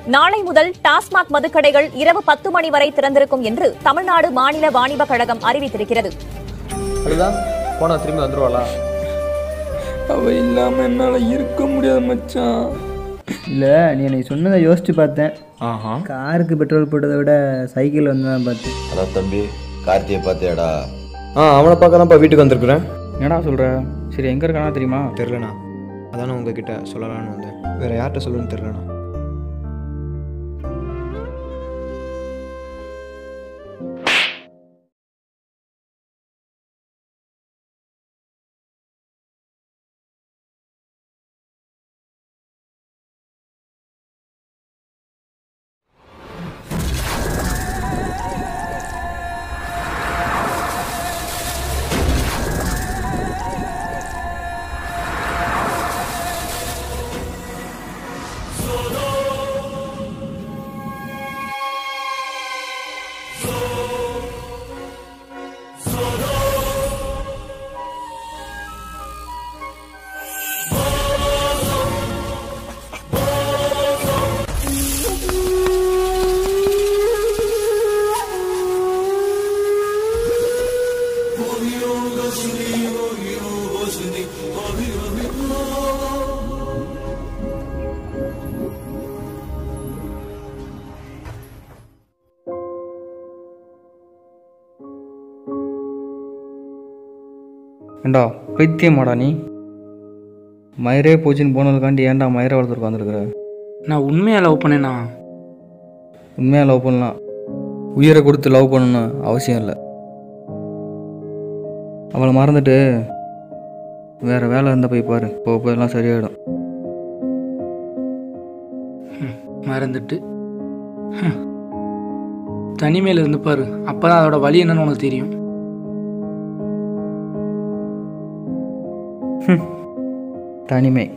நாளை முதல் டாஸ்மாக் மதுக்கடைகள் இரவு பத்து மணி வரை திறந்திருக்கும் என்று தமிழ்நாடு மாநில வாணிப கழகம் அறிவித்திருக்கிறது அதுதான் போனா திரும்பி வந்துருவாளா அவ இல்லாம என்னால இருக்க முடியாது மச்சான் இல்லை நீ எனக்கு சொன்னதை யோசிச்சு பார்த்தேன் ஆஹா காருக்கு பெட்ரோல் போட்டதை விட சைக்கிள் வந்து தான் பார்த்தேன் அதான் தம்பி கார்த்தியை பார்த்தியாடா ஆ அவனை பார்க்க தான்ப்பா வீட்டுக்கு வந்திருக்கிறேன் என்னடா சொல்ற சரி எங்க இருக்கானா தெரியுமா தெரிலண்ணா அதானே உங்ககிட்ட சொல்லலாம்னு வந்தேன் வேற யார்கிட்ட சொல்லணும்னு தெரிலண்ணா ஏண்டா பைத்தியமாடா நீ மயிரே போச்சுன்னு போனதுக்காண்டி ஏன்டா மயிரை வளர்த்துருக்கு வந்திருக்கிற நான் உண்மையாக லவ் பண்ணேனா உண்மையாக லவ் பண்ணலாம் உயிரை கொடுத்து லவ் பண்ணணும்னு அவசியம் இல்லை அவளை மறந்துட்டு வேறு வேலை இருந்தால் போய் பாரு போக போய் எல்லாம் சரியாயிடும் மறந்துட்டு ஹம். தனிமையில் இருந்து பாரு அப்பதான் அதோட வலி என்னன்னு உனக்கு தெரியும் தனிமை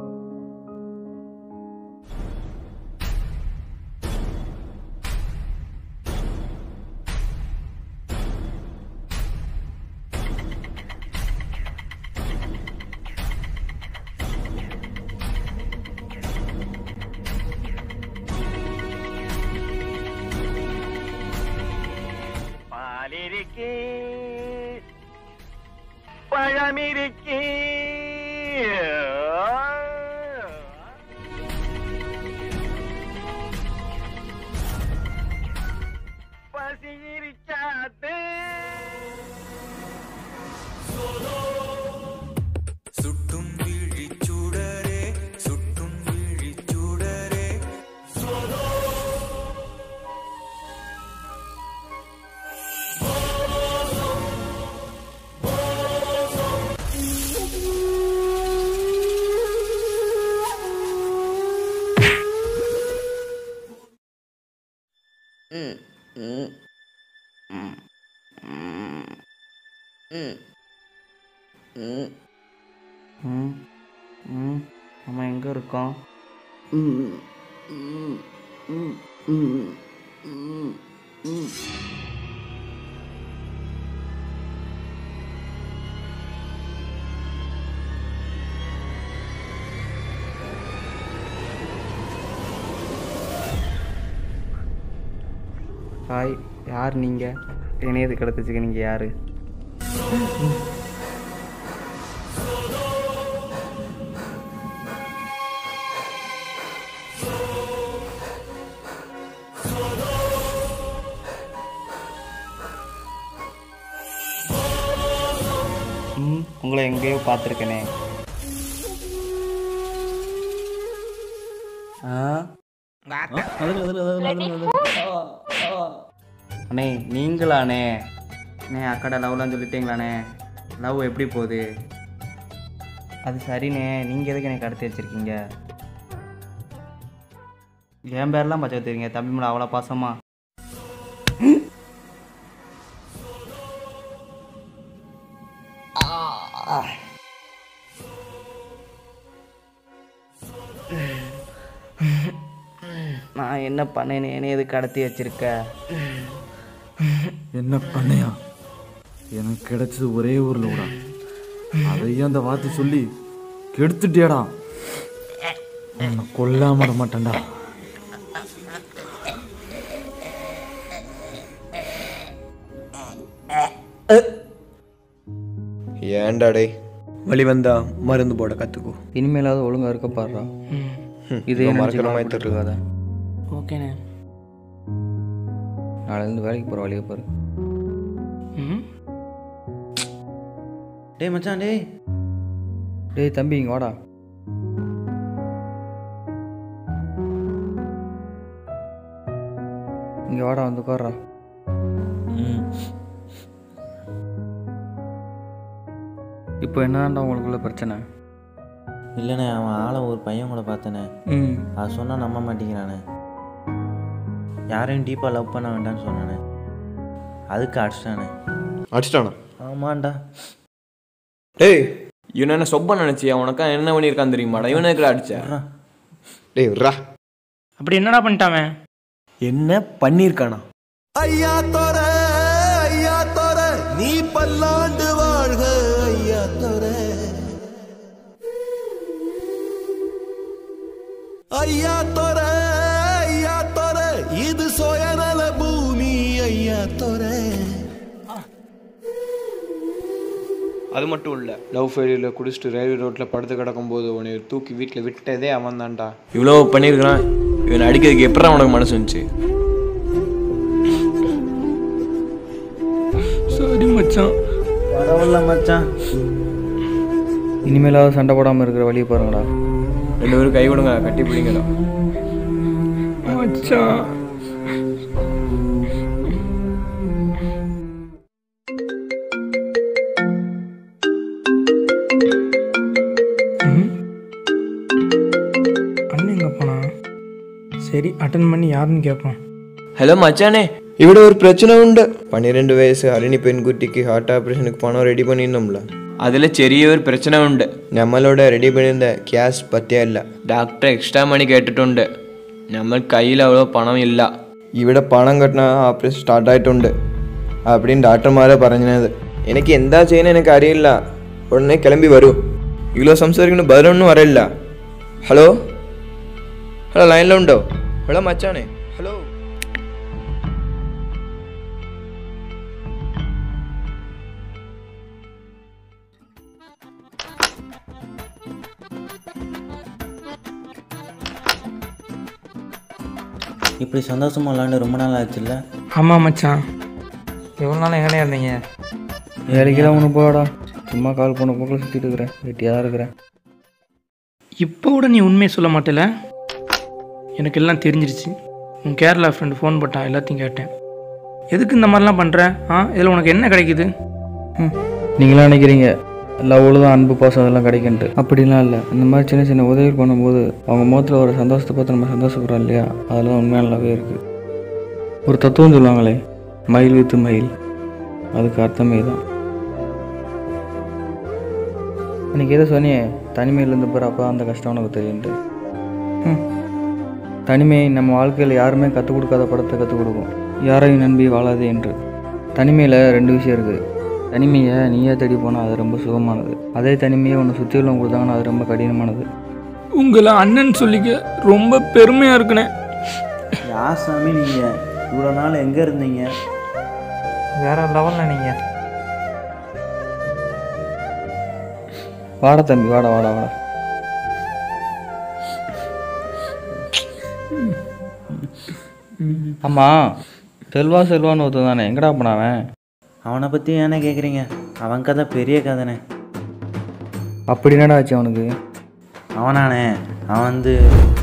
பாலிருக்கே பழமிருக்கே பசியிருக்காதே சுட்டும் விழிச்சூடரே சுட்டும் விழிச்சூடரே ம் ம் நம்ம எங்கே இருக்கோம் ஹாய் யார் நீங்கள் இணையது கிடத்துச்சுக்க நீங்கள் யார் ம் உங்களை எங்கேயோ பார்த்துருக்கேனே ஆ அண்ணே நீங்களாண்ணே அண்ணே அக்கடை லவ்லாம் சொல்லிட்டீங்களாண்ணே லவ் எப்படி போகுது அது சரிண்ணே நீங்கள் எதுக்கு எனக்கு கடத்தி வச்சுருக்கீங்க என் பேர்லாம் பச்சை வச்சுருக்கீங்க தம்பி மேலே அவ்வளோ பாசமா நான் என்ன பண்ணேன்னு என்னை எது கடத்தி வச்சிருக்க என்ன பண்ணையா எனக்கு கிடைச்சது ஒரே ஒரு லோடா அதையும் அந்த வார்த்தை சொல்லி கெடுத்துட்டியாடா உன்னை கொல்லாம விட மாட்டேன்டா ஏன்டா டேய் வழி வந்தா மருந்து போட கற்றுக்கோ இனிமேலாவது ஒழுங்காக இருக்க பாடுறா இதே இப்போ நினைச்சு மறக்கிற மாதிரி கவலைப்பட்டுட்டு தெரியல. இருக்காத ஓகேண்ணே நாளைலேருந்து வேலைக்கு போகிற வழியை பாரு ம் டேய் மச்சான் டேய் டேய் தம்பி இங்கே வாடா இங்கே வாடா வந்து உட்கார்றா இப்போ என்னதான்டா உங்களுக்குள்ள பிரச்சனை இல்லைண்ணே அவன் ஆளை ஒரு பையன் கூட பார்த்தனே ம் அது சொன்னால் நம்ப மாட்டேங்கிறானே யாரையும் டீப்பாக லவ் பண்ண வேண்டாம்னு சொன்னானே அதுக்கு அடிச்சிட்டானே அடிச்சிட்டானா ஆமாண்டா டேய் இவன் என்ன சொப்ப நினைச்சியா உனக்கா என்ன பண்ணியிருக்கான் தெரியுமாடா இவனை இருக்கிற அடிச்ச டேய் விட்றா அப்படி என்னடா பண்ணிட்டாவன் என்ன பண்ணியிருக்கானா ஐயா தோர ஐயா தோர நீ பல்லாண்டு வாழ்க ஐயா தோர ஐயா தோர ஐயா தோர இது சுயநல பூமி ஐயா தோர அது மட்டும் இல்லை லவ் ஃபெயிலியரில் குடிச்சிட்டு ரயில்வே ரோட்டில் படுத்து கிடக்கும்போது உன்னை தூக்கி வீட்டில் விட்டதே அவன் தான்டா இவ்வளோ பண்ணியிருக்கிறான் இவனை அடிக்கிறதுக்கு எப்படா உனக்கு மனசு வந்துச்சு சரி மச்சான் பரவாயில்ல மச்சான் இனிமேலாவது சண்டை போடாமல் இருக்கிற வழியை பாருங்கடா ரெண்டு பேரும் கை கொடுங்க கட்டி பிடிங்கடா மச்சான் ம். அண்ணன் எங்க போனா சரி அட்டன் பண்ணி யாருன்னு கேட்போம் ஹலோ மச்சானே ഇവിടെ ഒരു പ്രശ്നം ഉണ്ട് പன்னிரெண்டு വയസ്സ് അലിനി പെൺകുട്ടിക്ക് ഹാർട്ട് ഓപ്പറേഷനുக்கு പണം റെഡി பண்ணியிருந்தோம்ல அதில் ചെറിയ ഒരു പ്രശ്ന ഉണ്ട് നമ്മളോട് റെഡി பண்ணியிருந்த ക്യാഷ് പറ്റിയല്ല ഡോക്ടർ എക്സ്ട്രാ മണി കേട്ടിട്ടുണ്ട് നമ്മൾ കയ്യിൽ അவ்வளோ പണം ഇല്ല ഇവിടെ പണം കെട്ടണ ഓപ്പറേഷൻ സ്റ്റാർട്ടായിട്ടുണ്ട് அப்படின்னு ഡോക്ടർമാരെ പറഞ്ഞത് എനിക്ക് എന്താ ചെയ്യുന്നത് എനിക്ക് അറിയില്ല ഉടനെ കിளம்பி വരൂ ഇவ்வளோ സംസാരിക്കുന്ന ബദലൊന്നും അറിയില്ല ഹലോ ഹലോ ലൈനിലുണ്ടോ ഹലോ മച്ചാനെ ഹലോ இப்படி சந்தோஷமா விளாண்டு ரொம்ப நாள் ஆச்சுல்ல ஆமாம் மச்சான் எவ்வளோ நாள் எங்கனே இருந்தீங்க வேலைக்கெல்லாம் ஒன்று போடா சும்மா கால் பண்ண போக்கில் சுற்றிட்டு இருக்கிறேன் வெட்டியாக தான் இருக்கிறேன் இப்போ கூட நீ உண்மையை சொல்ல மாட்டேல எனக்கு எல்லாம் தெரிஞ்சிருச்சு உன் கேரளா ஃப்ரெண்டு ஃபோன் போட்டான் எல்லாத்தையும் கேட்டேன் எதுக்கு இந்த மாதிரிலாம் பண்ணுற ஆ இதில் உனக்கு என்ன கிடைக்குது ம் நீங்களாம் நினைக்கிறீங்க லவ்வில் தான் அன்பு பாசம் அதெல்லாம் கிடைக்குன்ட்டு அப்படிலாம் இல்லை இந்த மாதிரி சின்ன சின்ன உதவி பண்ணும்போது அவங்க முகத்தில் ஒரு சந்தோஷத்தை பார்த்து நம்ம சந்தோஷப்படுறோம் இல்லையா அதில் தான் உண்மையான லவ்வே இருக்குது ஒரு தத்துவம் சொல்லுவாங்களே மயில் வித்து மயில் அதுக்கு அர்த்தமே தான் அன்றைக்கி எதை சொன்னியே தனிமையிலேருந்து போகிற அப்போ அந்த கஷ்டம் உனக்கு தெரியுன்ட்டு ம் தனிமை நம்ம வாழ்க்கையில் யாருமே கற்றுக் கொடுக்காத படத்தை கற்றுக் கொடுக்கும் யாரையும் நம்பி வாழாதே என்று தனிமையில் ரெண்டு விஷயம் இருக்குது தனிமையை நீயே தேடி போனால் அது ரொம்ப சுகமானது அதே தனிமையை உன்னை சுற்றி உள்ளவங்க கொடுத்தாங்கன்னா அது ரொம்ப கடினமானது உங்களை அண்ணன் சொல்லிக்க ரொம்ப பெருமையாக இருக்குண்ணே யார் சாமி நீங்கள் இவ்வளோ நாள் எங்கே இருந்தீங்க வேற லெவலில் நீங்கள் வாடா தம்பி வாடா வாடா வாடா ஆமாம் செல்வா செல்வான்னு ஒருத்தன் தானே எங்கடா போனாவன் அவனை பற்றி ஏன்னா கேட்குறீங்க அவன் கதை பெரிய கதைனே அப்படி என்னடா ஆச்சு அவனுக்கு அவனானே அவன் வந்து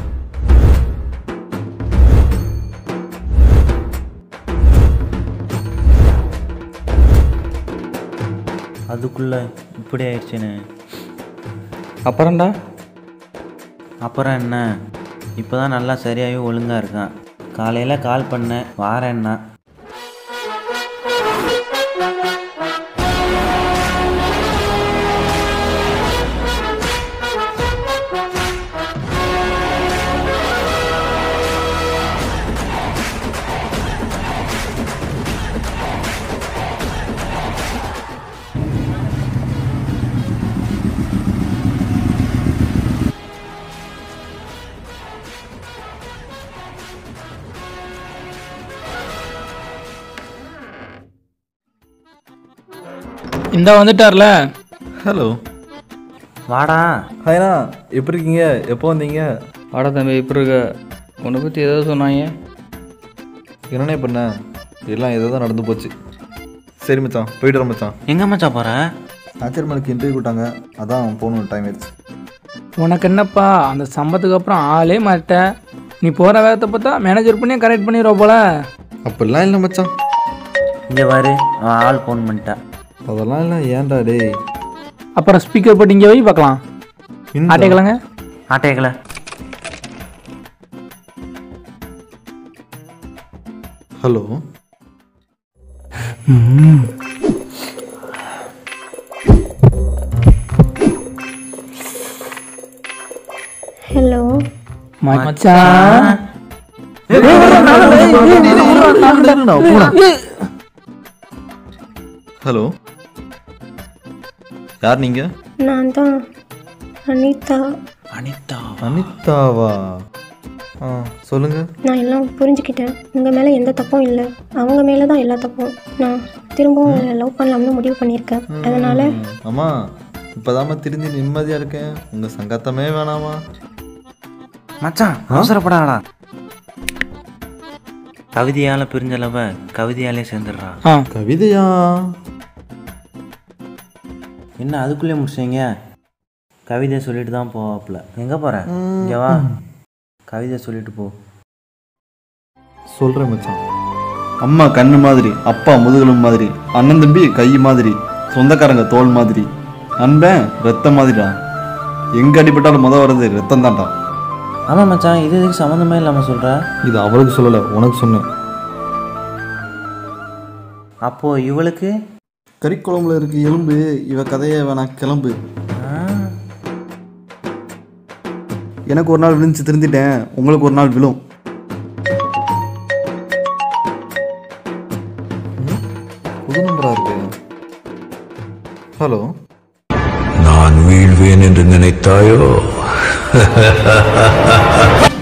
அதுக்குள்ள இப்படி ஆயிடுச்சுன்னு அப்புறம்டா அப்புறம் என்ன இப்போ தான் நல்லா சரியாகி ஒழுங்காக இருக்கான் காலையில் கால் பண்ணேன் வாரேன்னா இந்த வந்துட்டார்ல ஹலோ வாடா ஹாய்ண்ணா எப்படி இருக்கீங்க எப்போ வந்தீங்க வாடா தம்பி எப்படி இருக்க உன்னை பற்றி ஏதாவது சொன்னாங்க என்னண்ணே பண்ண எல்லாம் ஏதோ தான் நடந்து போச்சு சரி மச்சான் போயிட்டு வரேன் மச்சான் எங்க மச்சான் போற ஆச்சர் மேலுக்கு இன்டர்வியூ கூட்டாங்க அதான் போகணும் டைம் ஆயிடுச்சு உனக்கு என்னப்பா அந்த சம்பத்துக்கு அப்புறம் ஆளே மாட்ட நீ போகிற வேகத்தை பார்த்தா மேனேஜர் பண்ணியே கரெக்ட் பண்ணிடுவ போல அப்படிலாம் இல்லை மச்சான் இங்க பாரு அவன் ஆள் ஃபோன் பண்ணிட்டான் அதெல்லாம் இல்லை ஏன்டா டேய் அப்புறம் ஸ்பீக்கர் போட்டு இங்கே போய் பார்க்கலாம் இந்த- ஆட்டைக்கலங்க ஆட்டையக்கல ஹலோ ஹலோ மச்சான் ஹலோ யார் நீங்க நான் தான் அனிதா அனிதா அனிதாவா ஆ சொல்லுங்க நான் எல்லாம் புரிஞ்சுக்கிட்டேன் உங்கள் மேலே எந்த தப்பும் இல்லை அவங்க மேலே தான் எல்லா தப்பும் நான் திரும்பவும் உங்களை லவ் பண்ணலாம்னு முடிவு பண்ணியிருக்கேன் அதனால் அம்மா இப்போதாம்மா திருந்தி நிம்மதியாக இருக்கேன் உங்கள் சங்கத்தமே வேணாமா மச்சான் அவசரப்படாடா கவிதையால பிரிஞ்சளவ கவிதையாலே சேர்ந்துடுறா ஆ கவிதையா என்ன அதுக்குள்ளே முடிச்சீங்க கவிதை சொல்லிட்டு தான் போவாப்புல எங்க போற இங்க வா கவிதை சொல்லிட்டு போ சொல்கிறேன் மச்சான் அம்மா கண்ணு மாதிரி அப்பா முதுகெலும்பு மாதிரி அண்ணன் தம்பி கை மாதிரி சொந்தக்காரங்க தோல் மாதிரி நண்பன் ரத்தம் மாதிரிடா எங்க அடிபட்டாலும் முத வர்றது ரத்தம் தான்டா ஆமா மச்சான் இது எதுக்கு சம்மந்தமே இல்லாம சொல்ற இது அவளுக்கு சொல்லலை உனக்கு சொன்னேன் அப்போ இவளுக்கு கறிக்குழம்புல இருக்கு எலும்பு இவ கதையை வேணா கிளம்பு எனக்கு ஒரு நாள் விழுந்துச்சு திருந்திட்டேன் உங்களுக்கு ஒரு நாள் விழும் ம், புது நம்பரா இருக்கு ஹலோ நான் வீழ்வேன் என்று நினைத்தாயோ